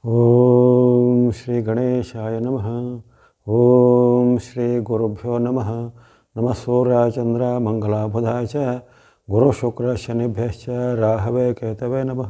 ಓಂ ಶ್ರೀ ಗಣೇಶಾಯ ನಮಃ ಓಂ ಶ್ರೀ ಗುರುಭ್ಯೋ ನಮಃ ನಮಃ ಸೂರ್ಯಚಂದ್ರ ಮಂಗಲ ಬುಧಾಯ ಚ ಗುರು ಶುಕ್ರ ಶನಿಭ್ಯಶ್ಚ ರಾಹವೇ ಕೇತವೇ ನಮಃ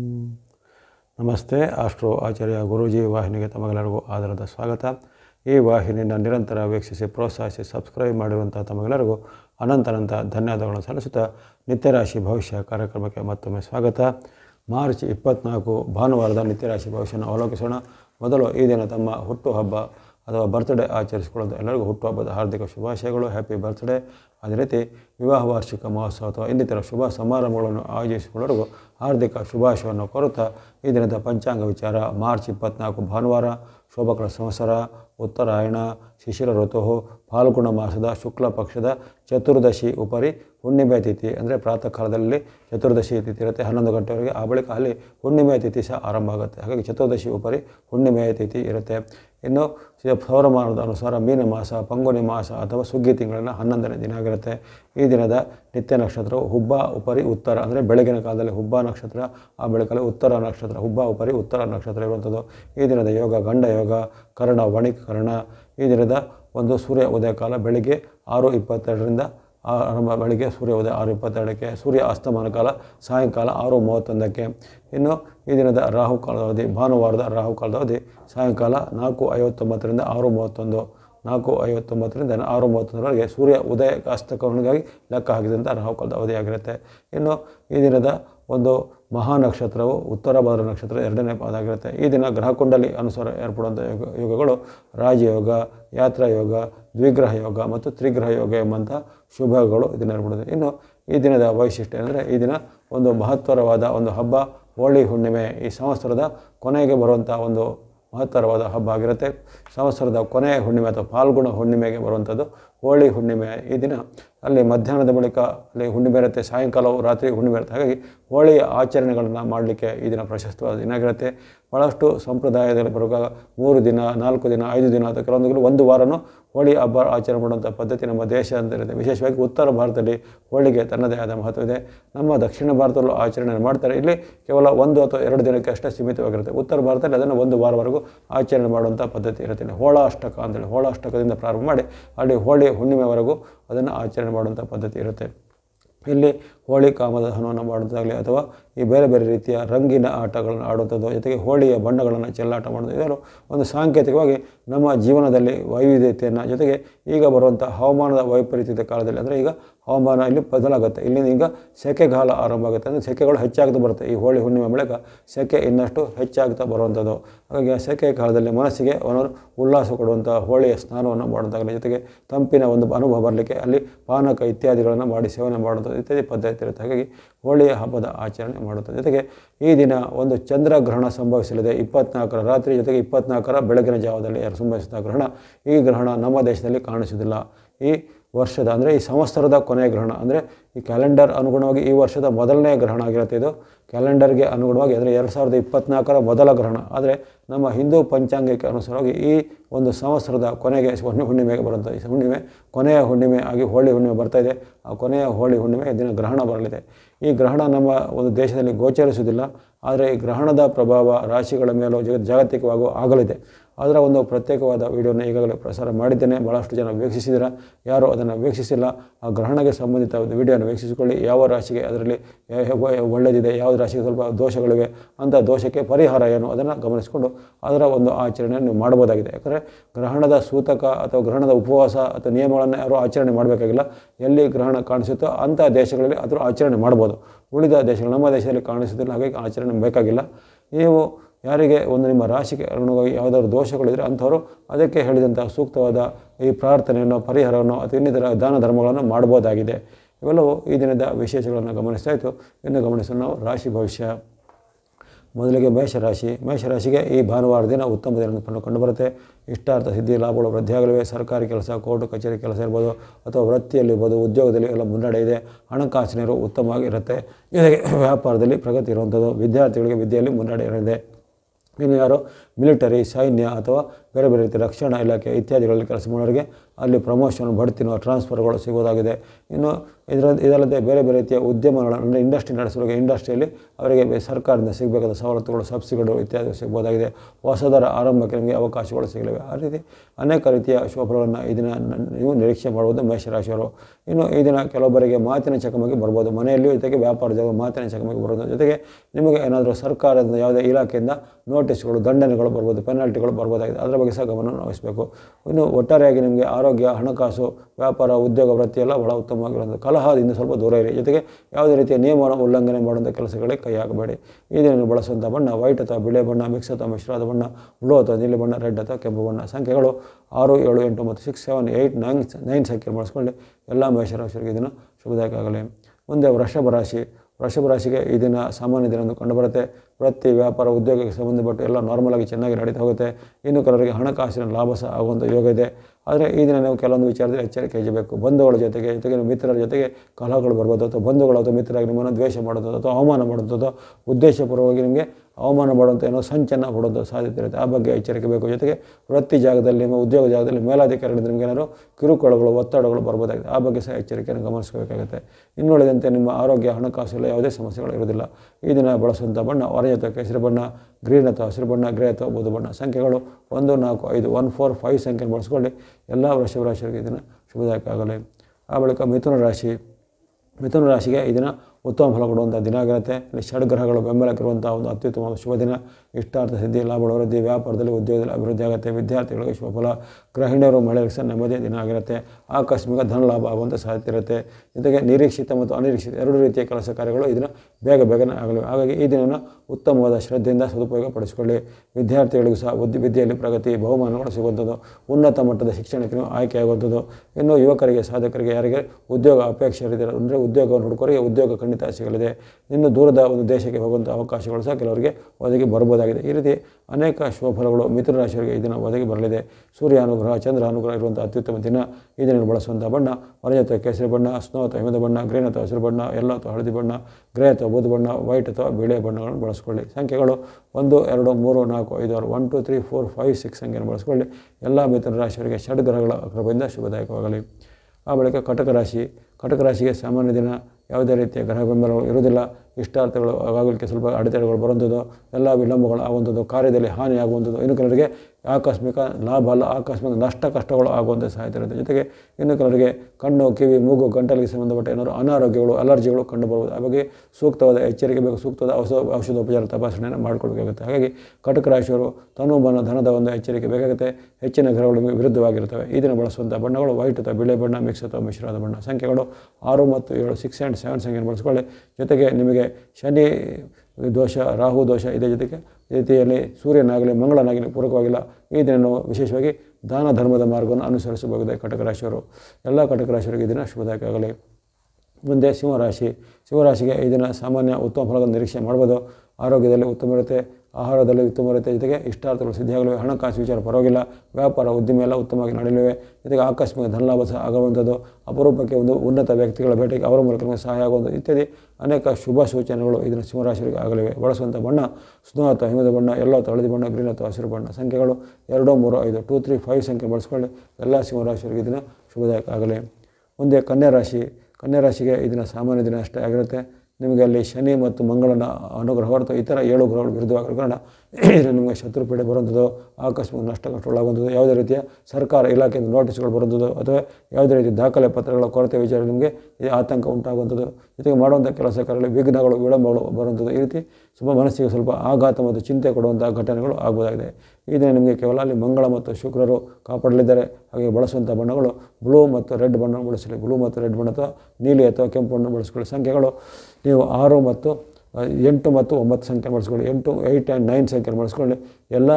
ನಮಸ್ತೆ ಆಸ್ಟ್ರೋ ಆಚಾರ್ಯ ಗುರೂಜಿ ವಾಹಿನಿಗೆ ತಮಗೆಲ್ಲರಿಗೂ ಆಧಾರದ ಸ್ವಾಗತ ಈ ವಾಹಿನಿಯನ್ನು ನಿರಂತರ ವೀಕ್ಷಿಸಿ ಪ್ರೋತ್ಸಾಹಿಸಿ ಸಬ್ಸ್ಕ್ರೈಬ್ ಮಾಡಿರುವಂಥ ತಮಗೆಲ್ಲರಿಗೂ ಅನಂತನಂತ ಧನ್ಯವಾದಗಳನ್ನು ಸಲ್ಲಿಸುತ್ತಾ ನಿತ್ಯರಾಶಿ ಭವಿಷ್ಯ ಕಾರ್ಯಕ್ರಮಕ್ಕೆ ಮತ್ತೊಮ್ಮೆ ಸ್ವಾಗತ ಮಾರ್ಚ್ ಇಪ್ಪತ್ನಾಲ್ಕು ಭಾನುವಾರದ ನಿತ್ಯರಾಶಿ ಭವಿಷ್ಯನ ಅವಲೋಕಿಸೋಣ ಮೊದಲು ಈ ದಿನ ತಮ್ಮ ಹುಟ್ಟುಹಬ್ಬ ಅಥವಾ ಬರ್ತ್ಡೇ ಆಚರಿಸಿಕೊಳ್ಳುವಂಥ ಎಲ್ಲರಿಗೂ ಹುಟ್ಟುಹಬ್ಬದ ಹಾರ್ದಿಕ ಶುಭಾಶಯಗಳು ಹ್ಯಾಪಿ ಬರ್ತ್ಡೇ ಅದೇ ರೀತಿ ವಿವಾಹ ವಾರ್ಷಿಕ ಮಹೋತ್ಸವ ಅಥವಾ ಇನ್ನಿತರ ಶುಭ ಸಮಾರಂಭಗಳನ್ನು ಆಯೋಜಿಸಿಕೊಳ್ಳೋರಿಗೂ ಹಾರ್ದಿಕ ಶುಭಾಶಯವನ್ನು ಕೋರುತ್ತಾ ಈ ದಿನದ ಪಂಚಾಂಗ ವಿಚಾರ ಮಾರ್ಚ್ ಇಪ್ಪತ್ನಾಲ್ಕು ಭಾನುವಾರ ಶೋಭಕರ ಸಂವತ್ಸರ ಉತ್ತರಾಯಣ ಶಿಶಿರ ಋತು ಫಾಲ್ಗುಣ ಮಾಸದ ಶುಕ್ಲ ಪಕ್ಷದ ಚತುರ್ದಶಿ ಉಪರಿ ಹುಣ್ಣಿಮೆ ತಿಥಿ ಅಂದರೆ ಪ್ರಾತಃ ಕಾಲದಲ್ಲಿ ಚತುರ್ದಶಿ ತಿಥಿ ಇರುತ್ತೆ ಹನ್ನೊಂದು ಗಂಟೆವರೆಗೆ ಆ ಬಳಿಕ ಅಲ್ಲಿ ಹುಣ್ಣಿಮೆ ತಿಥಿ ಸಹ ಆರಂಭ ಆಗುತ್ತೆ ಹಾಗಾಗಿ ಚತುರ್ದಶಿ ಉಪರಿ ಹುಣ್ಣಿಮೆಯ ತಿಥಿ ಇರುತ್ತೆ ಇನ್ನು ಸ- ಸೌರಮಾನದ ಅನುಸಾರ ಮೀನ ಮಾಸ ಪಂಗುನಿ ಮಾಸ ಅಥವಾ ಸುಗ್ಗಿ ತಿಂಗಳಿನ ಹನ್ನೊಂದನೇ ದಿನ ಆಗಿರುತ್ತೆ ಈ ದಿನದ ನಿತ್ಯ ನಕ್ಷತ್ರವು ಹುಬ್ಬ ಉಪರಿ ಉತ್ತರ ಅಂದರೆ ಬೆಳಗಿನ ಕಾಲದಲ್ಲಿ ಹುಬ್ಬ ನಕ್ಷತ್ರ ಆ ಬೆಳಕಲ್ಲಿ ಉತ್ತರ ನಕ್ಷತ್ರ ಹುಬ್ಬ ಉಪರಿ ಉತ್ತರ ನಕ್ಷತ್ರ ಇರುವಂಥದ್ದು ಈ ದಿನದ ಯೋಗ ಗಂಡ ಯೋಗ ಕರ್ಣ ವಣಿಕ್ ಕರ್ಣ ಈ ದಿನದ ಒಂದು ಸೂರ್ಯ ಉದಯ ಕಾಲ ಬೆಳಿಗ್ಗೆ ಆರು ಇಪ್ಪತ್ತೆರಡರಿಂದ ಆ- ಆರಂಭ ಬೆಳಿಗ್ಗೆ ಸೂರ್ಯ ಉದಯ ಆರು ಇಪ್ಪತ್ತೆರಡಕ್ಕೆ ಸೂರ್ಯ ಅಸ್ತಮಾನ ಕಾಲ ಸಾಯಂಕಾಲ ಆರು ಮೂವತ್ತೊಂದಕ್ಕೆ ಇನ್ನು ಈ ದಿನದ ರಾಹುಕಾಲದ ಅವಧಿ ಭಾನುವಾರದ ರಾಹುಕಾಲದ ಅವಧಿ ಸಾಯಂಕಾಲ ನಾಲ್ಕು ಐವತ್ತೊಂಬತ್ತರಿಂದ ಆರು ಮೂವತ್ತೊಂದು ನಾಲ್ಕು ಐವತ್ತೊಂಬತ್ತರಿಂದ ಆರು ಮೂವತ್ತೊಂದರವರೆಗೆ ಸೂರ್ಯ ಉದಯ ಅಸ್ತಕವನಿಗಾಗಿ ಲೆಕ್ಕ ಹಾಕಿದಂಥ ರಾಹುಕಾಲದ ಅವಧಿಯಾಗಿರುತ್ತೆ ಇನ್ನು ಈ ದಿನದ ಒಂದು ಮಹಾ ನಕ್ಷತ್ರವು ಉತ್ತರ ಭಾದ್ರ ನಕ್ಷತ್ರ ಎರಡನೇ ಪಾದ ಆಗಿರುತ್ತೆ ಈ ದಿನ ಗ್ರಹಕುಂಡಲಿ ಅನುಸಾರ ಏರ್ಪಡುವಂಥ ಯೋಗ ಯೋಗಗಳು ರಾಜಯೋಗ ಯಾತ್ರಾ ಯೋಗ ದ್ವಿಗ್ರಹ ಯೋಗ ಮತ್ತು ತ್ರಿಗ್ರಹ ಯೋಗ ಎಂಬಂಥ ಶುಭಗಳು ಇದನ್ನು ಏರ್ಪಡುತ್ತೆ ಇನ್ನು ಈ ದಿನದ ವೈಶಿಷ್ಟ್ಯ ಅಂದರೆ ಈ ದಿನ ಒಂದು ಮಹತ್ತರವಾದ ಒಂದು ಹಬ್ಬ ಹೋಳಿ ಹುಣ್ಣಿಮೆ ಈ ಸಂವತ್ಸರದ ಕೊನೆಗೆ ಬರುವಂಥ ಒಂದು ಮಹತ್ತರವಾದ ಹಬ್ಬ ಆಗಿರುತ್ತೆ ಸಂವತ್ಸರದ ಕೊನೆಯ ಹುಣ್ಣಿಮೆ ಅಥವಾ ಫಾಲ್ಗುಣ ಹುಣ್ಣಿಮೆಗೆ ಬರುವಂಥದ್ದು ಹೋಳಿ ಹುಣ್ಣಿಮೆ ಈ ದಿನ ಅಲ್ಲಿ ಮಧ್ಯಾಹ್ನದ ಬಳಿಕ ಅಲ್ಲಿ ಹುಣ್ಣಿಮೆ ಇರುತ್ತೆ ಸಾಯಂಕಾಲವು ರಾತ್ರಿ ಹುಣ್ಣಿಮೆ ಇರುತ್ತೆ ಹಾಗಾಗಿ ಹೋಳಿಯ ಆಚರಣೆಗಳನ್ನು ಮಾಡಲಿಕ್ಕೆ ಈ ದಿನ ಪ್ರಶಸ್ತವಾದ ದಿನ ಆಗಿರುತ್ತೆ ಭಾಳಷ್ಟು ಸಂಪ್ರದಾಯದಲ್ಲಿ ಬರುವಾಗ ಮೂರು ದಿನ ನಾಲ್ಕು ದಿನ ಐದು ದಿನ ಅಥವಾ ಕೆಲವೊಂದು ಒಂದು ವಾರನೂ ಹೋಳಿ ಹಬ್ಬ ಆಚರಣೆ ಮಾಡುವಂಥ ಪದ್ಧತಿ ನಮ್ಮ ದೇಶ ಅಂತ ಇರುತ್ತೆ ವಿಶೇಷವಾಗಿ ಉತ್ತರ ಭಾರತದಲ್ಲಿ ಹೋಳಿಗೆ ತನ್ನದೇ ಆದ ಮಹತ್ವ ಇದೆ ನಮ್ಮ ದಕ್ಷಿಣ ಭಾರತದಲ್ಲೂ ಆಚರಣೆ ಮಾಡ್ತಾರೆ ಇಲ್ಲಿ ಕೇವಲ ಒಂದು ಅಥವಾ ಎರಡು ದಿನಕ್ಕೆ ಅಷ್ಟೇ ಸೀಮಿತವಾಗಿರುತ್ತೆ ಉತ್ತರ ಭಾರತದಲ್ಲಿ ಅದನ್ನು ಒಂದು ವಾರವರೆಗೂ ಆಚರಣೆ ಮಾಡುವಂಥ ಪದ್ಧತಿ ಇರುತ್ತೆ ಇಲ್ಲಿ ಹೋಳಾಷ್ಟಕ ಅಂತೇಳಿ ಹೋಳಾಷ್ಟಕದಿಂದ ಪ್ರಾರಂಭ ಮಾಡಿ ಅಲ್ಲಿ ಹೋಳಿ ಹುಣ್ಣಿಮೆವರೆಗೂ ಅದನ್ನು ಆಚರಣೆ ಮಾಡುವಂಥ ಪದ್ಧತಿ ಇರುತ್ತೆ ಇಲ್ಲಿ ಹೋಳಿ ಕಾಮದ ಹನುವನ್ನು ಮಾಡುವುದಾಗಲಿ ಅಥವಾ ಈ ಬೇರೆ ಬೇರೆ ರೀತಿಯ ರಂಗಿನ ಆಟಗಳನ್ನು ಆಡುವಂಥದ್ದು ಜೊತೆಗೆ ಹೋಳಿಯ ಬಣ್ಣಗಳನ್ನು ಚೆಲ್ಲಾಟ ಮಾಡೋದು ಇದೆಲ್ಲ ಒಂದು ಸಾಂಕೇತಿಕವಾಗಿ ನಮ್ಮ ಜೀವನದಲ್ಲಿ ವೈವಿಧ್ಯತೆಯನ್ನು ಜೊತೆಗೆ ಈಗ ಬರುವಂಥ ಹವಾಮಾನದ ವೈಪರೀತ್ಯದ ಕಾಲದಲ್ಲಿ ಅಂದರೆ ಈಗ ಹವಾಮಾನ ಇಲ್ಲಿ ಬದಲಾಗುತ್ತೆ ಇಲ್ಲಿಂದ ಈಗ ಸೆಕೆಗಾಲ ಆರಂಭ ಆಗುತ್ತೆ ಅಂದರೆ ಸೆಕೆಗಳು ಹೆಚ್ಚಾಗ್ತಾ ಬರುತ್ತೆ ಈ ಹೋಳಿ ಹುಣ್ಣಿಮೆ ಬಳಿಕ ಸೆಕೆ ಇನ್ನಷ್ಟು ಹೆಚ್ಚಾಗ್ತಾ ಬರುವಂಥದ್ದು ಹಾಗಾಗಿ ಆ ಸೆಕೆ ಕಾಲದಲ್ಲಿ ಮನಸ್ಸಿಗೆ ಅವನು ಉಲ್ಲಾಸ ಕೊಡುವಂಥ ಹೋಳಿಯ ಸ್ನಾನವನ್ನು ಮಾಡುವಂತಾಗಲಿ ಜೊತೆಗೆ ತಂಪಿನ ಒಂದು ಅನುಭವ ಬರಲಿಕ್ಕೆ ಅಲ್ಲಿ ಪಾನಕ ಇತ್ಯಾದಿಗಳನ್ನು ಮಾಡಿ ಸೇವನೆ ಮಾಡುವಂಥದ್ದು ಇತ್ಯಾದಿ ಪದ್ಧತಿ ಇರುತ್ತೆ ಹಾಗಾಗಿ ಹೋಳಿಯ ಹಬ್ಬದ ಆಚರಣೆ ಮಾಡುತ್ತದೆ ಜೊತೆಗೆ ಈ ದಿನ ಒಂದು ಚಂದ್ರಗ್ರಹಣ ಸಂಭವಿಸಲಿದೆ ಇಪ್ಪತ್ನಾಲ್ಕರ ರಾತ್ರಿ ಜೊತೆಗೆ ಇಪ್ಪತ್ನಾಲ್ಕರ ಬೆಳಗಿನ ಜಾವದಲ್ಲಿ ಸಂಭವಿಸಿದ ಗ್ರಹಣ ಈ ಗ್ರಹಣ ನಮ್ಮ ದೇಶದಲ್ಲಿ ಕಾಣಿಸುವುದಿಲ್ಲ ಈ ವರ್ಷದ ಅಂದರೆ ಈ ಸಂವತ್ಸರದ ಕೊನೆಯ ಗ್ರಹಣ ಅಂದರೆ ಈ ಕ್ಯಾಲೆಂಡರ್ ಅನುಗುಣವಾಗಿ ಈ ವರ್ಷದ ಮೊದಲನೇ ಗ್ರಹಣ ಆಗಿರುತ್ತೆ ಇದು ಕ್ಯಾಲೆಂಡರ್ಗೆ ಅನುಗುಣವಾಗಿ ಅಂದರೆ ಎರಡು ಸಾವಿರದ ಇಪ್ಪತ್ನಾಲ್ಕರ ಮೊದಲ ಗ್ರಹಣ ಆದರೆ ನಮ್ಮ ಹಿಂದೂ ಪಂಚಾಂಗಕ್ಕೆ ಅನುಸಾರವಾಗಿ ಈ ಒಂದು ಸಂವತ್ಸರದ ಕೊನೆಗೆ ಹುಣ್ಣಿ ಹುಣ್ಣಿಮೆಗೆ ಬರುವಂಥ ಈ ಹುಣ್ಣಿಮೆ ಕೊನೆಯ ಹುಣ್ಣಿಮೆ ಆಗಿ ಹೋಳಿ ಹುಣ್ಣಿಮೆ ಬರ್ತಾ ಇದೆ ಆ ಕೊನೆಯ ಹೋಳಿ ಹುಣ್ಣಿಮೆ ದಿನ ಗ್ರಹಣ ಬರಲಿದೆ ಈ ಗ್ರಹಣ ನಮ್ಮ ಒಂದು ದೇಶದಲ್ಲಿ ಗೋಚರಿಸುವುದಿಲ್ಲ ಆದರೆ ಈ ಗ್ರಹಣದ ಪ್ರಭಾವ ರಾಶಿಗಳ ಮೇಲೂ ಜಗ ಜಾಗತಿಕವಾಗೂ ಆಗಲಿದೆ ಅದರ ಒಂದು ಪ್ರತ್ಯೇಕವಾದ ವಿಡಿಯೋನ ಈಗಾಗಲೇ ಪ್ರಸಾರ ಮಾಡಿದ್ದೇನೆ ಭಾಳಷ್ಟು ಜನ ವೀಕ್ಷಿಸಿದ್ದೀರ ಯಾರು ಅದನ್ನು ವೀಕ್ಷಿಸಿಲ್ಲ ಆ ಗ್ರಹಣಕ್ಕೆ ಸಂಬಂಧಿತ ಒಂದು ವಿಡಿಯೋನ ವೀಕ್ಷಿಸಿಕೊಳ್ಳಿ ಯಾವ ರಾಶಿಗೆ ಅದರಲ್ಲಿ ಯ- ಯ- ಒಳ್ಳೆಯದಿದೆ ಯಾವ ರಾಶಿಗೆ ಸ್ವಲ್ಪ ದೋಷಗಳಿವೆ ಅಂಥ ದೋಷಕ್ಕೆ ಪರಿಹಾರ ಏನು ಅದನ್ನು ಗಮನಿಸಿಕೊಂಡು ಅದರ ಒಂದು ಆಚರಣೆಯನ್ನು ನೀವು ಮಾಡ್ಬೋದಾಗಿದೆ ಯಾಕಂದರೆ ಗ್ರಹಣದ ಸೂತಕ ಅಥವಾ ಗ್ರಹಣದ ಉಪವಾಸ ಅಥವಾ ನಿಯಮಗಳನ್ನು ಯಾರು ಆಚರಣೆ ಮಾಡಬೇಕಾಗಿಲ್ಲ ಎಲ್ಲಿ ಗ್ರಹಣ ಕಾಣಿಸುತ್ತೋ ಅಂಥ ದೇಶಗಳಲ್ಲಿ ಅದರ ಆಚರಣೆ ಮಾಡ್ಬೋದು ಉಳಿದ ದೇಶಗಳು ನಮ್ಮ ದೇಶದಲ್ಲಿ ಕಾಣಿಸುತ್ತಿಲ್ಲ ಹಾಗಾಗಿ ಆಚರಣೆ ಬೇಕಾಗಿಲ್ಲ ನೀವು ಯಾರಿಗೆ ಒಂದು ನಿಮ್ಮ ರಾಶಿಗೆ ಅನುಗುಣವಾಗಿ ಯಾವುದಾದ್ರು ದೋಷಗಳಿದ್ದರೆ ಅಂಥವರು ಅದಕ್ಕೆ ಹೇಳಿದಂಥ ಸೂಕ್ತವಾದ ಈ ಪ್ರಾರ್ಥನೆಯನ್ನು ಪರಿಹಾರವನ್ನು ಅಥವಾ ಇನ್ನಿತರ ದಾನ ಧರ್ಮಗಳನ್ನು ಮಾಡ್ಬೋದಾಗಿದೆ ಇವೆಲ್ಲವೂ ಈ ದಿನದ ವಿಶೇಷಗಳನ್ನು ಗಮನಿಸ್ತಾ ಇತ್ತು ಇನ್ನು ಗಮನಿಸೋಣ ನಾವು ರಾಶಿ ಭವಿಷ್ಯ ಮೊದಲಿಗೆ ಮೇಷರಾಶಿ ಮೇಷರಾಶಿಗೆ ಈ ಭಾನುವಾರ ದಿನ ಉತ್ತಮ ದಿನ ಕಂಡುಬರುತ್ತೆ ಇಷ್ಟಾರ್ಥ ಸಿದ್ಧಿ ಲಾಭಗಳು ವೃದ್ಧಿಯಾಗಲಿವೆ ಸರ್ಕಾರಿ ಕೆಲಸ ಕೋರ್ಟ್ ಕಚೇರಿ ಕೆಲಸ ಇರ್ಬೋದು ಅಥವಾ ವೃತ್ತಿಯಲ್ಲಿರ್ಬೋದು ಉದ್ಯೋಗದಲ್ಲಿ ಎಲ್ಲ ಮುನ್ನಡೆ ಇದೆ ಹಣಕಾಸಿನರು ಉತ್ತಮವಾಗಿರುತ್ತೆ ಜೊತೆಗೆ ವ್ಯಾಪಾರದಲ್ಲಿ ಪ್ರಗತಿ ಇರುವಂಥದ್ದು ವಿದ್ಯಾರ್ಥಿಗಳಿಗೆ ವಿದ್ಯೆಯಲ್ಲಿ ಮುನ್ನಡೆ ಇರಲಿದೆ ಇನ್ನು ಯಾರು ಮಿಲಿಟರಿ ಸೈನ್ಯ ಅಥವಾ ಬೇರೆ ಬೇರೆ ರೀತಿಯ ರಕ್ಷಣಾ ಇಲಾಖೆ ಇತ್ಯಾದಿಗಳಲ್ಲಿ ಕೆಲಸ ಮಾಡೋರಿಗೆ ಅಲ್ಲಿ ಪ್ರಮೋಷನ್ ಬಡ್ತಿನೋ ಟ್ರಾನ್ಸ್ಫರ್ಗಳು ಸಿಗೋದಾಗಿದೆ ಇನ್ನು ಇದರ ಇದಲ್ಲದೆ ಬೇರೆ ಬೇರೆ ರೀತಿಯ ಉದ್ಯಮಗಳನ್ನು ಅಂದರೆ ಇಂಡಸ್ಟ್ರಿ ನಡೆಸೋರಿಗೆ ಇಂಡಸ್ಟ್ರಿಯಲ್ಲಿ ಅವರಿಗೆ ಬೆ- ಸರ್ಕಾರದಿಂದ ಸಿಗಬೇಕಾದ ಸವಲತ್ತುಗಳು ಸಬ್ಸಿಡಿಗಳು ಇತ್ಯಾದಿ ಸಿಗ್ಬೋದಾಗಿದೆ ಹೊಸದರ ಆರಂಭಕ್ಕೆ ನಿಮಗೆ ಅವಕಾಶಗಳು ಸಿಗಲಿವೆ ಆ ರೀತಿ ಅನೇಕ ರೀತಿಯ ಶುಭಫಲಗಳನ್ನು ಈ ದಿನ ನ- ನೀವು ನಿರೀಕ್ಷೆ ಮಾಡುವುದು ಮೇಷರಾಶಿಯವರು ಇನ್ನು ಈ ದಿನ ಕೆಲವೊಬ್ಬರಿಗೆ ಮಾತಿನ ಚಕಮಕಿ ಬರ್ಬೋದು ಮನೆಯಲ್ಲಿಯೂ ಜೊತೆಗೆ ವ್ಯಾಪಾರ ಜಾಗ ಮಾತಿನ ಚಕಮಕಿ ಬರೋದು ಜೊತೆಗೆ ನಿಮಗೆ ಏನಾದರೂ ಸರ್ಕಾರದ ಯಾವುದೇ ಇಲಾಖೆಯಿಂದ ನೋಟಿಸ್ಗಳು ದಂಡನೆಗಳು ಬರ್ಬೋದು ಪೆನಾಲ್ಟಿಗಳು ಬರ್ಬೋದಾಗಿದೆ ಅದರ ಬಗ್ಗೆ ಸಹ ಗಮನವನ್ನು ವಹಿಸಬೇಕು ಇನ್ನು ಒಟ್ಟಾರೆಯಾಗಿ ನಿಮಗೆ ಆರೋಗ್ಯ ಹಣಕಾಸು ವ್ಯಾಪಾರ ಉದ್ಯೋಗ ವೃತ್ತಿ ಎಲ್ಲ ಬಹಳ ಉತ್ತಮವಾಗಿರುವಂಥ ಕಲಹದಿಂದ ಸ್ವಲ್ಪ ದೂರ ಇರಿ ಜೊತೆಗೆ ಯಾವುದೇ ರೀತಿಯ ನಿಯಮವನ್ನು ಉಲ್ಲಂಘನೆ ಮಾಡುವಂಥ ಕೆಲಸಗಳಿಗೆ ಕೈ ಹಾಕಬೇಡಿ ಈ ದಿನ ನೀವು ಬಳಸುವಂಥ ಬಣ್ಣ ವೈಟ್ ಅಥವಾ ಬಿಳೆ ಬಣ್ಣ ಮಿಕ್ಸ್ ಅಥವಾ ಮಿಶ್ರಾದ ಬಣ್ಣ ಬ್ಲೂ ಅಥವಾ ನೀಲಿ ಬಣ್ಣ ರೆಡ್ ಅಥವಾ ಕೆಂಪು ಬಣ್ಣ ಸಂಖ್ಯೆಗಳು ಆರು ಏಳು ಎಂಟು ಮತ್ತು six seven eight nine nine ಸಂಖ್ಯೆ ಬಳಸ್ಕೊಳ್ಳಿ ಎಲ್ಲ ಮೇಷರಾಶಿಯವರಿಗೆ ಇದನ್ನು ಶುಭದಾಯಕ ಆಗಲಿ ಮುಂದೆ ವೃಷಭ ರಾಶಿ ವೃಷಭ ರಾಶಿಗೆ ಈ ದಿನ ಸಾಮಾನ್ಯ ದಿನ ಎಂದು ಕಂಡುಬರುತ್ತೆ ವೃತ್ತಿ ವ್ಯಾಪಾರ ಉದ್ಯೋಗಕ್ಕೆ ಸಂಬಂಧಪಟ್ಟು ಎಲ್ಲ ನಾರ್ಮಲಾಗಿ ಚೆನ್ನಾಗಿ ನಡೀತಾ ಹೋಗುತ್ತೆ ಇನ್ನು ಕೆಲವರಿಗೆ ಹಣಕಾಸಿನ ಲಾಭ ಸಹ ಆಗುವಂಥ ಯೋಗ ಇದೆ ಆದರೆ ಈ ದಿನ ನೀವು ಕೆಲವೊಂದು ವಿಚಾರದಲ್ಲಿ ಎಚ್ಚರಿಕೆ ವಹಿಸಬೇಕು ಬಂಧುಗಳ ಜೊತೆಗೆ ಜೊತೆಗೆ ನಿಮ್ಮ ಮಿತ್ರರ ಜೊತೆಗೆ ಕಲಹಗಳು ಬರ್ಬೋದು ಅಥವಾ ಬಂಧುಗಳು ಅಥವಾ ಮಿತ್ರರಾಗಿ ನಿಮ್ಮನ್ನು ದ್ವೇಷ ಮಾಡುವಂಥದ್ದು ಅಥವಾ ಅವಮಾನ ಮಾಡುವಂಥದ್ದು ಉದ್ದೇಶಪೂರ್ವವಾಗಿ ನಿಮಗೆ ಅವಮಾನ ಮಾಡುವಂಥ ಏನೋ ಸಂಚನ ಮಾಡುವಂಥ ಸಾಧ್ಯತೆ ಇರುತ್ತೆ ಆ ಬಗ್ಗೆ ಎಚ್ಚರಿಕೆ ಬೇಕು ಜೊತೆಗೆ ವೃತ್ತಿ ಜಾಗದಲ್ಲಿ ನಿಮ್ಮ ಉದ್ಯೋಗ ಜಾಗದಲ್ಲಿ ಮೇಲಾಧಿಕಾರಿಗಳಿಂದ ನಿಮಗೆ ಏನಾದ್ರು ಕಿರುಕುಳಗಳು ಒತ್ತಡಗಳು ಬರ್ಬೋದಾಗಿದೆ ಆ ಬಗ್ಗೆ ಸಹ ಎಚ್ಚರಿಕೆಯನ್ನು ಗಮನಿಸಬೇಕಾಗುತ್ತೆ ಇನ್ನುಳಿದಂತೆ ನಿಮ್ಮ ಆರೋಗ್ಯ ಹಣಕಾಸು ಎಲ್ಲ ಯಾವುದೇ ಸಮಸ್ಯೆಗಳು ಇರೋದಿಲ್ಲ ಈ ದಿನ ಬಳಸುವಂಥ ಬಣ್ಣ ಆರೆಂಜ್ ಅಥವಾ ಕೇಸರಿ ಬಣ್ಣ ಗ್ರೀನ್ ಅಥವಾ ಹಸಿರು ಬಣ್ಣ ಗ್ರೇ ಅಥವಾ ಬೂದು ಬಣ್ಣ ಸಂಖ್ಯೆಗಳು ಒಂದು ನಾಲ್ಕು ಐದು ಒನ್ ಫೋರ್ ಫೈವ್ ಸಂಖ್ಯೆ ಬಳಸ್ಕೊಳ್ಳಿ ಎಲ್ಲ ವೃಷಭ ರಾಶಿಯವರಿಗೆ ಇದನ್ನು ಶುಭದಾಯಕ ಆಗಲಿ ಆ ಬಳಿಕ ಮಿಥುನ ರಾಶಿ ಮಿಥುನ ರಾಶಿಗೆ ಈ ದಿನ ಉತ್ತಮ ಫಲ ಕೊಡುವಂಥ ದಿನ ಆಗಿರುತ್ತೆ ಇಲ್ಲಿ ಷಡ್ಗ್ರಹಗಳು ಬೆಂಬಲಕ್ಕಿರುವಂಥ ಒಂದು ಅತ್ಯುತ್ತಮವಾದ ಶುಭ ದಿನ ಇಷ್ಟಾರ್ಥ ಸಿದ್ಧಿ ಲಾಭ ವೃದ್ಧಿ ವ್ಯಾಪಾರದಲ್ಲಿ ಉದ್ಯೋಗದಲ್ಲಿ ಅಭಿವೃದ್ಧಿ ಆಗುತ್ತೆ ವಿದ್ಯಾರ್ಥಿಗಳಿಗೆ ಶುಭ ಫಲ ಗೃಹಿಣಿಯರು ಮಹಿಳೆಯರಿಗೆ ಸಹ ನೆಮ್ಮದಿಯ ದಿನ ಆಗಿರುತ್ತೆ ಆಕಸ್ಮಿಕ ಧನ ಲಾಭ ಆಗುವಂಥ ಸಾಧ್ಯತೆ ಇರುತ್ತೆ ಜೊತೆಗೆ ನಿರೀಕ್ಷಿತ ಮತ್ತು ಅನಿರೀಕ್ಷಿತ ಎರಡು ರೀತಿಯ ಕೆಲಸ ಕಾರ್ಯಗಳು ಇದನ್ನು ಬೇಗ ಬೇಗನೆ ಆಗಲಿವೆ ಹಾಗಾಗಿ ಈ ದಿನವನ್ನು ಉತ್ತಮವಾದ ಶ್ರದ್ಧೆಯಿಂದ ಸದುಪಯೋಗ ಪಡಿಸಿಕೊಳ್ಳಿ ವಿದ್ಯಾರ್ಥಿಗಳಿಗೂ ಸಹ ಬುದ್ಧಿ ವಿದ್ಯೆಯಲ್ಲಿ ಪ್ರಗತಿ ಬಹುಮಾನಗಳು ಸಿಗುವಂಥದ್ದು ಉನ್ನತ ಮಟ್ಟದ ಶಿಕ್ಷಣಕ್ಕೆ ನೀವು ಆಯ್ಕೆಯಾಗುವಂಥದ್ದು ಇನ್ನು ಯುವಕರಿಗೆ ಸಾಧಕರಿಗೆ ಯಾರಿಗೆ ಉದ್ಯೋಗ ಅಪೇಕ್ಷೆ ಇರಿದಿರೋ ಅಂದರೆ ಉದ್ಯೋಗವನ್ನು ಹುಡುಕೋರಿಗೆ ಉದ್ಯೋಗ ಖಂಡಿತ ಸಿಗಲಿದೆ ಇನ್ನು ದೂರದ ಒಂದು ದೇಶಕ್ಕೆ ಹೋಗುವಂಥ ಅವಕಾಶಗಳು ಸಹ ಕೆಲವರಿಗೆ ಒದಗಿ ಬರ್ಬೋದಾಗಿದೆ ಈ ರೀತಿ ಅನೇಕ ಶುಭಫಲಗಳು ಮಿಥುನ ರಾಶಿಯವರಿಗೆ ಈ ದಿನ ಒದಗಿ ಬರಲಿದೆ ಸೂರ್ಯ ಅನುಗ್ರಹ ಚಂದ್ರ ಅನುಗ್ರಹ ಇರುವಂಥ ಅತ್ಯುತ್ತಮ ದಿನ ಈ ದಿನ ಬಳಸುವಂಥ ಬಣ್ಣ ವರಜ ಅಥವಾ ಕೇಸರಿ ಬಣ್ಣ ಸ್ನೋ ಅಥವಾ ಹಿಮದ ಬಣ್ಣ ಗ್ರೀನ್ ಅಥವಾ ಹಸಿರು ಬಣ್ಣ ಎಲ್ಲೋ ಅಥವಾ ಹಳದಿ ಬಣ್ಣ ಗ್ರೇ ಅಥವಾ ಬೂದು ಬಣ್ಣ ವೈಟ್ ಅಥವಾ ಬಿಳಿ ಬಣ್ಣಗಳನ್ನು ಬಳಸ್ಕೊಳ್ಳಿ ಸಂಖ್ಯೆಗಳು ಒಂದು ಎರಡು ಮೂರು ನಾಲ್ಕು ಐದು ಆರು one two three four five six ಸಂಖ್ಯೆಯನ್ನು ಬಳಸ್ಕೊಳ್ಳಿ ಎಲ್ಲ ಮಿಥುನ ರಾಶಿಯವರಿಗೆ ಷಡ್ಗ್ರಹಗಳ ಕೃಪೆಯಿಂದ ಶುಭದಾಯಕವಾಗಲಿ ಆ ಬಳಿಕ ಕಟಕ ರಾಶಿ ಕಟಕ ರಾಶಿಗೆ ಸಾಮಾನ್ಯ ದಿನ ಯಾವುದೇ ರೀತಿಯ ಗ್ರಹ ಬೆಂಬಲಗಳು ಇರುವುದಿಲ್ಲ ಇಷ್ಟಾರ್ಥಗಳು ಆಗೋಕ್ಕೆ ಸ್ವಲ್ಪ ಅಡೆತಡೆಗಳು ಬರುವಂಥದ್ದು ಎಲ್ಲ ವಿಳಂಬಗಳು ಆಗುವಂಥದ್ದು ಕಾರ್ಯದಲ್ಲಿ ಹಾನಿ ಆಗುವಂಥದ್ದು ಇನ್ನು ಕೆಲವರಿಗೆ ಆಕಸ್ಮಿಕ ಲಾಭ ಅಲ್ಲ ಆಕಸ್ಮಿಕ ನಷ್ಟ ಕಷ್ಟಗಳು ಆಗುವಂಥ ಸಾಧ್ಯತೆ ಇರುತ್ತೆ ಜೊತೆಗೆ ಇನ್ನು ಕೆಲವರಿಗೆ ಕಣ್ಣು ಕಿವಿ ಮೂಗು ಗಂಟಲಿಗೆ ಸಂಬಂಧಪಟ್ಟ ಏನಾದರೂ ಅನಾರೋಗ್ಯಗಳು ಅಲರ್ಜಿಗಳು ಕಂಡುಬರುವುದು ಆ ಬಗ್ಗೆ ಸೂಕ್ತವಾದ ಎಚ್ಚರಿಕೆ ಬೇಕು ಸೂಕ್ತವಾದ ಔಷಧ ಔಷಧೋಪಚಾರ ತಪಾಸಣೆಯನ್ನು ಮಾಡಿಕೊಡ್ಬೇಕಾಗುತ್ತೆ ಹಾಗಾಗಿ ಕಟಕ ರಾಶಿಯವರು ತನು ಮನ ಧನದ ಒಂದು ಎಚ್ಚರಿಕೆ ಬೇಕಾಗುತ್ತೆ ಹೆಚ್ಚಿನ ಗ್ರಹಗಳು ನಿಮಗೆ ವಿರುದ್ಧವಾಗಿರುತ್ತವೆ ಈ ದಿನ ಬಳಸುವಂಥ ಬಣ್ಣಗಳು ವೈಟ್ ಅಥವಾ ಬಿಳಿ ಬಣ್ಣ ಮಿಕ್ಸ್ ಅಥವಾ ಮಿಶ್ರವಾದ ಬಣ್ಣ ಸಂಖ್ಯೆಗಳು ಆರು ಮತ್ತು ಏಳು ಸಿಕ್ಸ್ ಆ್ಯಂಡ್ ಸೆವೆನ್ ಸಂಖ್ಯೆಯನ್ನು ಬಳಸ್ಕೊಳ್ಳಿ ಜೊತೆಗೆ ನಿಮಗೆ ಶನಿ ದೋಷ ರಾಹು ದೋಷ ಇದೆ ಜೊತೆಗೆ ರೀತಿಯಲ್ಲಿ ಸೂರ್ಯನಾಗಲಿ ಮಂಗಳನಾಗಲಿ ಪೂರಕವಾಗಿಲ್ಲ ಈ ದಿನ ನಾವು ವಿಶೇಷವಾಗಿ ದಾನ ಧರ್ಮದ ಮಾರ್ಗವನ್ನು ಅನುಸರಿಸಬಹುದೇ ಕಟಕ ರಾಶಿಯವರು ಎಲ್ಲ ಕಟಕ ರಾಶಿಯವರಿಗೆ ಈ ದಿನ ಶುಭದಾಯಕ ಆಗಲಿ ಮುಂದೆ ಸಿಂಹರಾಶಿ ಸಿಂಹರಾಶಿಗೆ ಈ ದಿನ ಸಾಮಾನ್ಯ ಉತ್ತಮ ಫಲಗಳನ್ನು ನಿರೀಕ್ಷೆ ಮಾಡ್ಬೋದು ಆರೋಗ್ಯದಲ್ಲಿ ಉತ್ತಮ ಇರುತ್ತೆ ಆಹಾರದಲ್ಲಿ ಉತ್ತಮ ಇರುತ್ತೆ ಜೊತೆಗೆ ಇಷ್ಟಾರ್ಥಗಳು ಸಿದ್ಧಿಯಾಗಲಿವೆ ಹಣಕಾಸು ವಿಚಾರ ಪರವಾಗಿಲ್ಲ ವ್ಯಾಪಾರ ಉದ್ದಿಮೆ ಎಲ್ಲ ಉತ್ತಮವಾಗಿ ನಡೆಯಲಿವೆ ಜೊತೆಗೆ ಆಕಸ್ಮಿಕ ಧನಲಾಭ ಸಹ ಆಗುವಂಥದ್ದು ಅಪರೂಪಕ್ಕೆ ಒಂದು ಉನ್ನತ ವ್ಯಕ್ತಿಗಳ ಭೇಟಿಗೆ ಅವರ ಮೂಲಕ ನಿಮಗೆ ಸಹಾಯ ಆಗುವಂಥದ್ದು ಇತ್ಯಾದಿ ಅನೇಕ ಶುಭ ಸೂಚನೆಗಳು ಇದನ್ನು ಸಿಂಹರಾಶಿಯವರಿಗೆ ಆಗಲಿವೆ ಬಳಸುವಂಥ ಬಣ್ಣ ಸ್ನೋ ಅಥವಾ ಹಿಮದ ಬಣ್ಣ ಎಲ್ಲೋ ಅಥವಾ ಹಳದಿ ಬಣ್ಣ ಗ್ರೀನ್ ಅಥವಾ ಹಸಿರು ಬಣ್ಣ ಸಂಖ್ಯೆಗಳು ಎರಡು ಮೂರು ಐದು ಟೂ ತ್ರೀ ಫೈವ್ ಸಂಖ್ಯೆ ಬಳಸ್ಕೊಳ್ಳಿ ಎಲ್ಲ ಸಿಂಹರಾಶಿಯವರಿಗೆ ಇದನ್ನು ಶುಭದಾಯಕ ಆಗಲಿ ಮುಂದೆ ಕನ್ಯಾ ರಾಶಿ ಕನ್ಯಾ ರಾಶಿಗೆ ಇದನ್ನು ಸಾಮಾನ್ಯ ದಿನ ಅಷ್ಟೇ ಆಗಿರುತ್ತೆ ನಿಮಗೆ ಅಲ್ಲಿ ಶನಿ ಮತ್ತು ಮಂಗಳನ ಅನುಗ್ರಹ ಹೊರತು ಇತರ ಏಳು ಗ್ರಹಗಳು ವಿರುದ್ಧವಾಗಿರೋ ಕಾರಣ ಇದು ನಿಮಗೆ ಶತ್ರು ಪೀಡೆ ಬರುವಂಥದ್ದು ಆಕಸ್ಮಿಕ ನಷ್ಟ ಕಷ್ಟಗಳಾಗುವಂಥದ್ದು ಯಾವುದೇ ರೀತಿಯ ಸರ್ಕಾರ ಇಲಾಖೆಯಿಂದ ನೋಟಿಸ್ಗಳು ಬರುವಂಥದ್ದು ಅಥವಾ ಯಾವುದೇ ರೀತಿಯ ದಾಖಲೆ ಪತ್ರಗಳ ಕೊರತೆ ವಿಚಾರ ನಿಮಗೆ ಈ ಆತಂಕ ಉಂಟಾಗುವಂಥದ್ದು ಜೊತೆಗೆ ಮಾಡುವಂಥ ಕೆಲಸ ಕಾರ್ಯಗಳಲ್ಲಿ ವಿಘ್ನಗಳು ವಿಳಂಬಗಳು ಬರುವಂಥದ್ದು ಈ ರೀತಿ ಸ್ವಲ್ಪ ಮನಸ್ಸಿಗೆ ಸ್ವಲ್ಪ ಆಘಾತ ಮತ್ತು ಚಿಂತೆ ಕೊಡುವಂಥ ಘಟನೆಗಳು ಆಗ್ಬೋದಾಗಿದೆ ಈ ದಿನ ನಿಮಗೆ ಕೇವಲ ಅಲ್ಲಿ ಮಂಗಳ ಮತ್ತು ಶುಕ್ರರು ಕಾಪಾಡಲಿದ್ದಾರೆ ಹಾಗೆ ಬಳಸುವಂಥ ಬಣ್ಣಗಳು ಬ್ಲೂ ಮತ್ತು ರೆಡ್ ಬಣ್ಣ ಬಳಸಲಿ ಬ್ಲೂ ಮತ್ತು ರೆಡ್ ಬಣ್ಣ ಅಥವಾ ನೀಲಿ ಅಥವಾ ಕೆಂಪು ಬಣ್ಣ ಬಳಸ್ಕೊಳ್ಳಿ ಸಂಖ್ಯೆಗಳು ನೀವು ಆರು ಮತ್ತು ಆ, ಎಂಟು ಮತ್ತು ಒಂಬತ್ತು ಸಂಖ್ಯೆ ಬಳಸ್ಕೊಳ್ಳಿ ಎಂಟು ಏಯ್ಟ್ ಆ್ಯಂಡ್ ನೈನ್ ಸಂಖ್ಯೆ ಬಳಸ್ಕೊಳ್ಳಿ ಎಲ್ಲ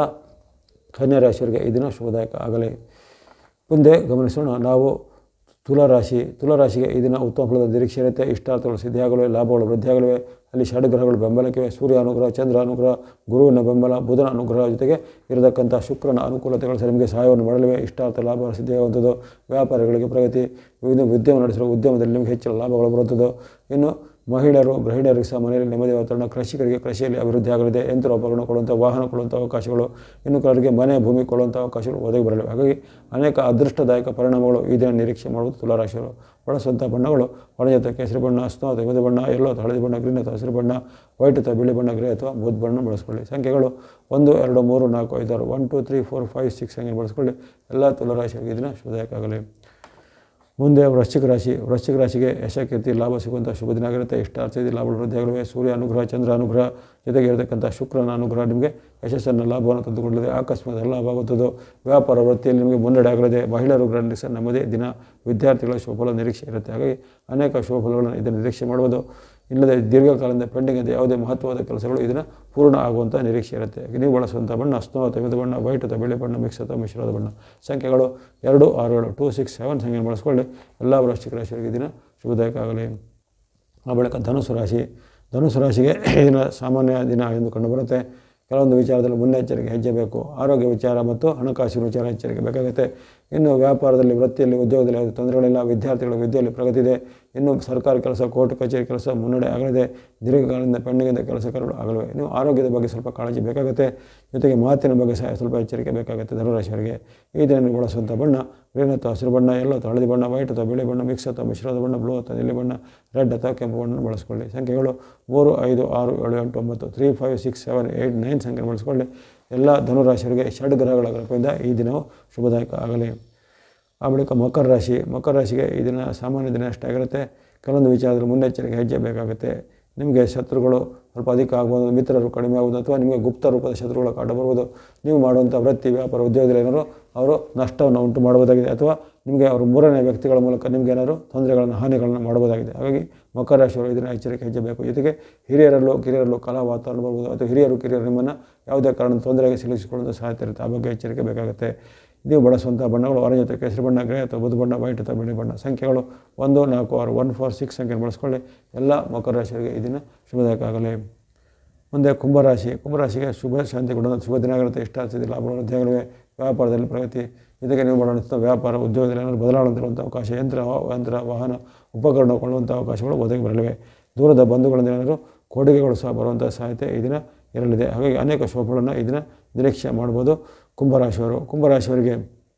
ಕನ್ಯಾ ರಾಶಿಯವರಿಗೆ ಈ ದಿನ ಶುಭದಾಯಕ ಆಗಲಿ ಮುಂದೆ ಗಮನಿಸೋಣ ನಾವು ತುಲಾರಾಶಿ ತುಲಾರಾಶಿಗೆ ಈ ದಿನ ಉತ್ತಮ ಫಲದ ನಿರೀಕ್ಷೆ ಇರುತ್ತೆ ಇಷ್ಟಾರ್ಥಗಳು ಸಿದ್ಧಿಯಾಗಲಿವೆ ಲಾಭಗಳು ವೃದ್ಧಿಯಾಗಲಿವೆ ಅಲ್ಲಿ ಷಡ್ಗ್ರಹಗಳು ಬೆಂಬಲಕ್ಕಿವೆ ಸೂರ್ಯ ಅನುಗ್ರಹ ಚಂದ್ರ ಅನುಗ್ರಹ ಗುರುವಿನ ಬೆಂಬಲ ಬುಧನ ಅನುಗ್ರಹ ಜೊತೆಗೆ ಇರತಕ್ಕಂಥ ಶುಕ್ರನ ಅನುಕೂಲತೆಗಳು ಸಹ ನಿಮಗೆ ಸಹಾಯವನ್ನು ಮಾಡಲಿವೆ ಇಷ್ಟಾರ್ಥ ಲಾಭ ಸಿದ್ಧಿಯಾಗುವಂಥದ್ದು ವ್ಯಾಪಾರಿಗಳಿಗೆ ಪ್ರಗತಿ ವಿವಿಧ ಉದ್ಯಮ ನಡೆಸಿರುವ ಉದ್ಯಮದಲ್ಲಿ ನಿಮಗೆ ಹೆಚ್ಚಿನ ಲಾಭಗಳು ಬರುವಂಥದ್ದು ಇನ್ನು ಮಹಿಳೆಯರು ಗೃಹಿಣಿಯರಿಗೆ ಸಹ ಮನೆಯಲ್ಲಿ ನೆಮ್ಮದಿ ವಾತಾವರಣ ಕೃಷಿಕರಿಗೆ ಕೃಷಿಯಲ್ಲಿ ಅಭಿವೃದ್ಧಿ ಆಗಲಿದೆ ಯಂತ್ರೋಪಕರಣ ಕೊಡುವಂಥ ವಾಹನ ಕೊಡುವಂಥ ಅವಕಾಶಗಳು ಇನ್ನು ಕೆಲವರಿಗೆ ಮನೆ ಭೂಮಿ ಕೊಡುವಂಥ ಅವಕಾಶಗಳು ಒದಗಿ ಬರಲಿವೆ ಹಾಗಾಗಿ ಅನೇಕ ಅದೃಷ್ಟದಾಯಕ ಪರಿಣಾಮಗಳು ಈ ದಿನ ನಿರೀಕ್ಷೆ ಮಾಡುವುದು ತುಲಾರಾಶಿಯವರು ಬಳಸುವಂಥ ಬಣ್ಣಗಳು ಹೊಳೆ ಜೊತೆ ಕೇಸರಿ ಬಣ್ಣ ಸ್ನೋ ಅಥವಾ ವಿವಿಧ ಬಣ್ಣ ಎಲ್ಲೋ ಅಥವಾ ಹಳದಿ ಬಣ್ಣ ಗ್ರೀನ್ ಅಥವಾ ಹಸಿರು ಬಣ್ಣ ವೈಟ್ ಅಥವಾ ಬಿಳಿ ಬಣ್ಣ ಗ್ರೇ ಅಥವಾ ಬೂದ್ ಬಣ್ಣ ಬಳಸ್ಕೊಳ್ಳಿ ಸಂಖ್ಯೆಗಳು ಒಂದು ಎರಡು ಮೂರು ನಾಲ್ಕು ಐದಾರು one two three four five six ಹಂಗೆ ಬಳಸ್ಕೊಳ್ಳಿ ಎಲ್ಲ ತುಲಾರಾಶಿಯವರಿಗೆ ಈ ದಿನ ಶುಭದಾಯಕ ಆಗಲಿ ಮುಂದೆ ವೃಶ್ಚಿಕ ರಾಶಿ ವೃಶ್ಚಿಕ ರಾಶಿಗೆ ಯಶಕೀರ್ತಿ ಲಾಭ ಸಿಗುವಂಥ ಶುಭ ದಿನ ಆಗಿರುತ್ತೆ ಇಷ್ಟಾರ್ಥಿಸಿ ಲಾಭ ವೃದ್ಧಿಯಾಗಲಿವೆ ಸೂರ್ಯ ಅನುಗ್ರಹ ಚಂದ್ರ ಅನುಗ್ರಹ ಜೊತೆಗೆ ಇರತಕ್ಕಂಥ ಶುಕ್ರನ ಅನುಗ್ರಹ ನಿಮಗೆ ಯಶಸ್ಸನ್ನು ಲಾಭವನ್ನು ತಂದುಕೊಳ್ಳಲಿದೆ ಆಕಸ್ಮಾತ್ ಲಾಭ ಆಗುತ್ತದೋ ವ್ಯಾಪಾರ ವೃತ್ತಿಯಲ್ಲಿ ನಿಮಗೆ ಮುನ್ನಡೆ ಆಗಲಿದೆ ಮಹಿಳೆಯರು ಗೃಹ ಸಹ ನಮ್ಮದೇ ದಿನ ವಿದ್ಯಾರ್ಥಿಗಳ ಶುಭಫಲ ನಿರೀಕ್ಷೆ ಇರುತ್ತೆ ಹಾಗಾಗಿ ಅನೇಕ ಶುಭಫಲಗಳನ್ನು ಇದನ್ನು ನಿರೀಕ್ಷೆ ಮಾಡ್ಬೋದು ಇಲ್ಲದೆ ದೀರ್ಘಕಾಲದಿಂದ ಪೆಂಡಿಂಗ್ ಇದೆ ಯಾವುದೇ ಮಹತ್ವವಾದ ಕೆಲಸಗಳು ಇದನ್ನು ಪೂರ್ಣ ಆಗುವಂಥ ನಿರೀಕ್ಷೆ ಇರುತ್ತೆ ನೀವು ಬಳಸುವಂಥ ಬಣ್ಣ ಸ್ನೋ ಅಥವಾ ವಿಧ ಬಣ್ಣ ವೈಟ್ ಅಥವಾ ಬಿಳಿ ಬಣ್ಣ ಮಿಕ್ಸ್ ಅಥವಾ ಮಿಶ್ರದ ಬಣ್ಣ ಸಂಖ್ಯೆಗಳು ಎರಡು ಆರು ಏಳು ಟೂ ಸಿಕ್ಸ್ ಸೆವೆನ್ ಸಂಖ್ಯೆ ಬಳಸ್ಕೊಳ್ಳಿ ಎಲ್ಲ ವೃಶ್ಚಿಕ ರಾಶಿಯವರಿಗೆ ದಿನ ಶುಭದಾಯಕ ಆಗಲಿ ಆ ಬಳಿಕ ಧನುಸು ರಾಶಿ ಧನುಸು ರಾಶಿಗೆ ಈ ದಿನ ಸಾಮಾನ್ಯ ದಿನ ಎಂದು ಕಂಡುಬರುತ್ತೆ ಕೆಲವೊಂದು ವಿಚಾರದಲ್ಲಿ ಮುನ್ನೆಚ್ಚರಿಕೆ ಹೆಜ್ಜೆ ಬೇಕು ಆರೋಗ್ಯ ವಿಚಾರ ಮತ್ತು ಹಣಕಾಸಿನ ವಿಚಾರ ಎಚ್ಚರಿಕೆ ಬೇಕಾಗುತ್ತೆ ಇನ್ನು ವ್ಯಾಪಾರದಲ್ಲಿ ವೃತ್ತಿಯಲ್ಲಿ ಉದ್ಯೋಗದಲ್ಲಿ ಯಾವುದೇ ತೊಂದರೆಗಳಿಲ್ಲ ವಿದ್ಯಾರ್ಥಿಗಳ ವಿದ್ಯೆಯಲ್ಲಿ ಪ್ರಗತಿ ಇದೆ ಇನ್ನು ಸರ್ಕಾರಿ ಕೆಲಸ ಕೋರ್ಟ್ ಕಚೇರಿ ಕೆಲಸ ಮುನ್ನಡೆ ಆಗಲಿದೆ ದೀರ್ಘಕಾಲದಿಂದ ಪೆಂಡಿಂಗಿಂದ ಕೆಲಸ ಕಾರ್ಯಗಳು ಆಗಲಿವೆ ಇನ್ನು ಆರೋಗ್ಯದ ಬಗ್ಗೆ ಸ್ವಲ್ಪ ಕಾಳಜಿ ಬೇಕಾಗುತ್ತೆ ಜೊತೆಗೆ ಮಾತಿನ ಬಗ್ಗೆ ಸಹ ಸ್ವಲ್ಪ ಎಚ್ಚರಿಕೆ ಬೇಕಾಗುತ್ತೆ ಧನುರಾಶಿಯವರಿಗೆ ಈ ದಿನ ನೀವು ಬಳಸುವಂಥ ಬಣ್ಣ ಗ್ರೀನ್ ಅಥವಾ ಹಸಿರು ಬಣ್ಣ ಎಲ್ಲೋ ಅಥವಾ ಹಳದಿ ಬಣ್ಣ ವೈಟ್ ಅಥವಾ ಬಿಳಿ ಬಣ್ಣ ಮಿಕ್ಸ್ ಅಥವಾ ಮಿಶ್ರದ ಬಣ್ಣ ಬ್ಲೂ ಅಥವಾ ನೀಲಿ ಬಣ್ಣ ರೆಡ್ ಅಥವಾ ಕೆಂಪು ಬಣ್ಣ ಬಳಸ್ಕೊಳ್ಳಿ ಸಂಖ್ಯೆಗಳು ಮೂರು ಐದು ಆರು ಏಳು ಎಂಟು ಒಂಬತ್ತು three five six seven eight nine ಸಂಖ್ಯೆ ಬಳಸ್ಕೊಳ್ಳಿ ಎಲ್ಲ ಧನುರಾಶಿಯವರಿಗೆ ಷಡ್ ಗ್ರಹಗಳ ಕೃಪೆಯಿಂದ ಈ ದಿನವು ಶುಭದಾಯಕ ಆಗಲಿ ಆ ಬಳಿಕ ಮಕರ ರಾಶಿ ಮಕರ ರಾಶಿಗೆ ಈ ದಿನ ಸಾಮಾನ್ಯ ದಿನ ಅಷ್ಟಾಗಿರುತ್ತೆ ಕೆಲವೊಂದು ವಿಚಾರದಲ್ಲಿ ಮುನ್ನೆಚ್ಚರಿಕೆ ಹೆಜ್ಜೆ ಬೇಕಾಗುತ್ತೆ ನಿಮಗೆ ಶತ್ರುಗಳು ಸ್ವಲ್ಪ ಅಧಿಕ ಆಗ್ಬೋದು ಮಿತ್ರರು ಕಡಿಮೆ ಆಗೋದು ಅಥವಾ ನಿಮಗೆ ಗುಪ್ತ ರೂಪದ ಶತ್ರುಗಳ ಕಾಟ ಬರ್ಬೋದು ನೀವು ಮಾಡುವಂಥ ವೃತ್ತಿ ವ್ಯಾಪಾರ ಉದ್ಯೋಗದಲ್ಲಿ ಏನಾದ್ರು ಅವರು ನಷ್ಟವನ್ನು ಉಂಟು ಮಾಡಬಹುದಾಗಿದೆ ಅಥವಾ ನಿಮಗೆ ಅವರು ಮೂರನೇ ವ್ಯಕ್ತಿಗಳ ಮೂಲಕ ನಿಮಗೆ ಏನಾದ್ರು ತೊಂದರೆಗಳನ್ನು ಹಾನಿಗಳನ್ನು ಮಾಡಬಹುದಾಗಿದೆ ಹಾಗಾಗಿ ಮಕರ ರಾಶಿಯವರು ಇದನ್ನು ಎಚ್ಚರಿಕೆ ಹೆಜ್ಜೆ ಬೇಕು ಜೊತೆಗೆ ಹಿರಿಯರಲ್ಲೂ ಕಿರಿಯರಲ್ಲೂ ಕಲಾ ವಾತಾವರಣ ಬರ್ಬೋದು ಅಥವಾ ಹಿರಿಯರು ಕಿರಿಯರು ನಿಮ್ಮನ್ನು ಯಾವುದೇ ಕಾರಣದ ತೊಂದರೆಗೆ ಸಿಲುಕಿಸಿಕೊಳ್ಳುವಂಥ ಸಾಧ್ಯತೆ ಇರುತ್ತೆ ಆ ಬಗ್ಗೆ ಎಚ್ಚರಿಕೆ ಬೇಕಾಗುತ್ತೆ ನೀವು ಬಳಸುವಂಥ ಬಣ್ಣಗಳು ಆರೆಂಜ್ ಅಥವಾ ಕೇಸರಿ ಬಣ್ಣ ಗ್ರೇ ಅಥವಾ ಬುಧ ಬಣ್ಣ ವೈಟ್ ಅಥವಾ ಬಿಳಿ ಬಣ್ಣ ಸಂಖ್ಯೆಗಳು ಒಂದು ನಾಲ್ಕು ಆರು ಒನ್ ಫೋರ್ ಸಿಕ್ಸ್ ಸಂಖ್ಯೆ ಬಳಸ್ಕೊಳ್ಳಿ ಎಲ್ಲ ಮಕರ ರಾಶಿಯವರಿಗೆ ಈ ದಿನ ಶುಭದಾಯಕ ಆಗಲಿ ಮುಂದೆ ಕುಂಭರಾಶಿ ಕುಂಭರಾಶಿಗೆ ಶುಭ ಶಾಂತಿ ಕೊಡುವ ಶುಭ ದಿನಗಳಿರುತ್ತೆ ಇಷ್ಟಾರ್ಥಿದೆ ಲಾಭ ವೃದ್ಧಿಯಾಗಲಿವೆ ವ್ಯಾಪಾರದಲ್ಲಿ ಪ್ರಗತಿ ಜೊತೆಗೆ ನೀವು ಮಾಡುವಂಥ ವ್ಯಾಪಾರ ಉದ್ಯೋಗದಲ್ಲಿ ಏನಾದರೂ ಬದಲಾವಣೆ ಅವಕಾಶ ಯಂತ್ರ ಯಂತ್ರ ವಾಹನ ಉಪಕರಣ ಕೊಳ್ಳುವಂಥ ಅವಕಾಶಗಳು ಒದಗಿ ಬರಲಿವೆ ದೂರದ ಬಂಧುಗಳಿಂದ ಏನಾದರೂ ಕೊಡುಗೆಗಳು ಸಹ ಬರುವಂಥ ಸಾಧ್ಯತೆ ಈ ದಿನ ಇರಲಿದೆ ಹಾಗಾಗಿ ಅನೇಕ ಶುಭಗಳನ್ನು ಈ ದಿನ ನಿರೀಕ್ಷೆ ಮಾಡ್ಬೋದು ಕುಂಭರಾಶಿಯವರು ಕುಂಭರಾಶಿಯವರಿಗೆ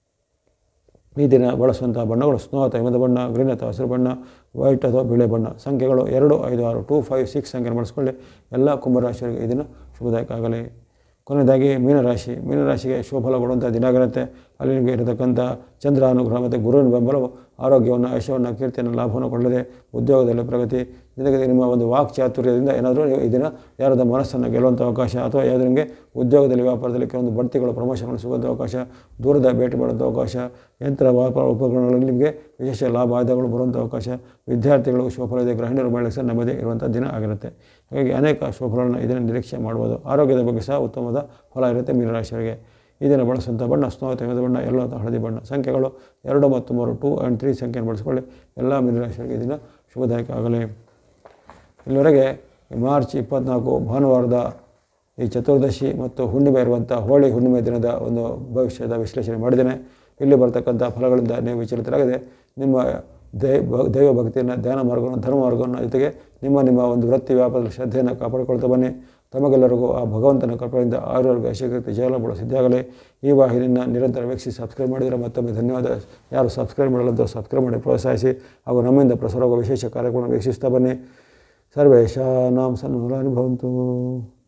ಈ ದಿನ ಬಳಸುವಂಥ ಬಣ್ಣಗಳು ಸ್ನೋ ಅಥವಾ ಹಿಮದ ಬಣ್ಣ ಗ್ರೀನ್ ಅಥವಾ ಹಸಿರು ಬಣ್ಣ ವೈಟ್ ಅಥವಾ ಬಿಳಿ ಬಣ್ಣ ಸಂಖ್ಯೆಗಳು ಎರಡು ಐದು ಆರು ಟೂ ಫೈವ್ ಸಿಕ್ಸ್ ಸಂಖ್ಯೆ ಬಳಸ್ಕೊಳ್ಳಿ ಎಲ್ಲ ಕುಂಭರಾಶಿಯವರಿಗೆ ಈ ದಿನ ಶುಭದಾಯಕ ಆಗಲಿ ಕೊನೆಯದಾಗಿ ಮೀನರಾಶಿ ಮೀನರಾಶಿಗೆ ಶುಭಫಲ ಕೊಡುವಂಥ ದಿನ ಆಗಿರುತ್ತೆ ಅಲ್ಲಿ ನಿಮಗೆ ಇರತಕ್ಕಂಥ ಚಂದ್ರ ಅನುಗ್ರಹ ಮತ್ತು ಗುರುವಿನ ಬೆಂಬಲವು ಆರೋಗ್ಯವನ್ನು ಯಶವನ್ನು ಕೀರ್ತಿಯನ್ನು ಲಾಭವನ್ನು ಕೊಳ್ಳದೆ ಉದ್ಯೋಗದಲ್ಲಿ ಪ್ರಗತಿ ಜೊತೆಗೆ ನಿಮ್ಮ ಒಂದು ವಾಕ್ ಚಾತುರ್ಯದಿಂದ ಏನಾದರೂ ನೀವು ಈ ದಿನ ಯಾರದ ಮನಸ್ಸನ್ನು ಗೆಲ್ಲುವಂಥ ಅವಕಾಶ ಅಥವಾ ಯಾವುದೇ ನಿಮಗೆ ಉದ್ಯೋಗದಲ್ಲಿ ವ್ಯಾಪಾರದಲ್ಲಿ ಕೆಲವೊಂದು ಬಡ್ತಿಗಳು ಪ್ರಮೋಷನ್ಗಳು ಸಿಗುವಂಥ ಅವಕಾಶ ದೂರದ ಭೇಟಿ ಮಾಡುವಂಥ ಅವಕಾಶ ಯಂತ್ರ ವ್ಯಾಪಾರ ಉಪಕರಣಗಳಲ್ಲಿ ನಿಮಗೆ ವಿಶೇಷ ಲಾಭ ಆದಾಯಗಳು ಬರುವಂಥ ಅವಕಾಶ ವಿದ್ಯಾರ್ಥಿಗಳು ಶುಭಫಲದ ಗೃಹಿಣಿಯರು ಮಾಡಲಿಕ್ಕೆ ಸಹ ನೆಮ್ಮದಿ ಇರುವಂಥ ದಿನ ಆಗಿರುತ್ತೆ ಹಾಗಾಗಿ ಅನೇಕ ಶುಭಫಲಗಳನ್ನು ಇದನ್ನು ನಿರೀಕ್ಷೆ ಮಾಡ್ಬೋದು ಆರೋಗ್ಯದ ಬಗ್ಗೆ ಸಹ ಉತ್ತಮವಾದ ಫಲ ಇರುತ್ತೆ ಮೀನರಾಶಿಯವರಿಗೆ ಈ ದಿನ ಬಳಸುವಂಥ ಬಣ್ಣ ಸ್ನೋ ತೆಗೆದ ಬಣ್ಣ ಎಲ್ಲೋ ಅಥವಾ ಹಳದಿ ಬಣ್ಣ ಸಂಖ್ಯೆಗಳು ಎರಡು ಮತ್ತು ಮೂರು ಟೂ ಆ್ಯಂಡ್ ತ್ರೀ ಸಂಖ್ಯೆಯನ್ನು ಬಳಸ್ಕೊಳ್ಳಿ ಎಲ್ಲ ಮೀನರಾಶಿಯವರಿಗೆ ಈ ದಿನ ಶುಭದಾಯಕ ಆಗಲಿ ಇಲ್ಲಿವರೆಗೆ ಮಾರ್ಚ್ ಇಪ್ಪತ್ತ್ನಾಲ್ಕು ಭಾನುವಾರದ ಈ ಚತುರ್ದಶಿ ಮತ್ತು ಹುಣ್ಣಿಮೆ ಇರುವಂಥ ಹೋಳಿ ಹುಣ್ಣಿಮೆ ದಿನದ ಒಂದು ಭವಿಷ್ಯದ ವಿಶ್ಲೇಷಣೆ ಮಾಡಿದ್ದೇನೆ ಇಲ್ಲಿ ಬರ್ತಕ್ಕಂಥ ಫಲಗಳಿಂದ ನೀವು ವಿಚಲಿತರಾಗದೆ ನಿಮ್ಮ ದೈವ ದೈವ ಭಕ್ತಿಯನ್ನು ಧ್ಯಾನ ಮಾರ್ಗವನ್ನು ಧರ್ಮ ಮಾರ್ಗವನ್ನು ಜೊತೆಗೆ ನಿಮ್ಮ ನಿಮ್ಮ ಒಂದು ವೃತ್ತಿ ವ್ಯಾಪಾರದ ಶ್ರದ್ಧೆಯನ್ನು ಕಾಪಾಡಿಕೊಳ್ತಾ ಬನ್ನಿ ತಮಗೆಲ್ಲರಿಗೂ ಆ ಭಗವಂತನ ಕೃಪೆಯಿಂದ ಆರೋಗ್ಯ ಯಶಕೃತಿ ಜಯಲಭಗಳು ಸಿದ್ಧಾಗಲಿ ಈ ವಾಹಿನಿಯನ್ನು ನಿರಂತರ ವೀಕ್ಷಿಸಿ ಸಬ್ಸ್ಕ್ರೈಬ್ ಮಾಡಿದರೆ ಮತ್ತೊಮ್ಮೆ ಧನ್ಯವಾದ ಯಾರು ಸಬ್ಸ್ಕ್ರೈಬ್ ಮಾಡಲಂತ ಸಬ್ಸ್ಕ್ರೈಬ್ ಮಾಡಿ ಪ್ರೋತ್ಸಾಹಿಸಿ ಹಾಗೂ ನಮ್ಮಿಂದ ಪ್ರಸಾರವಾಗುವ ವಿಶೇಷ ಕಾರ್ಯಕ್ರಮ ವೀಕ್ಷಿಸ್ತಾ ಬನ್ನಿ ಸರ್ವೇಶಾನಾಂ ಸನ್ಮೂಲಾನುಭವಂತು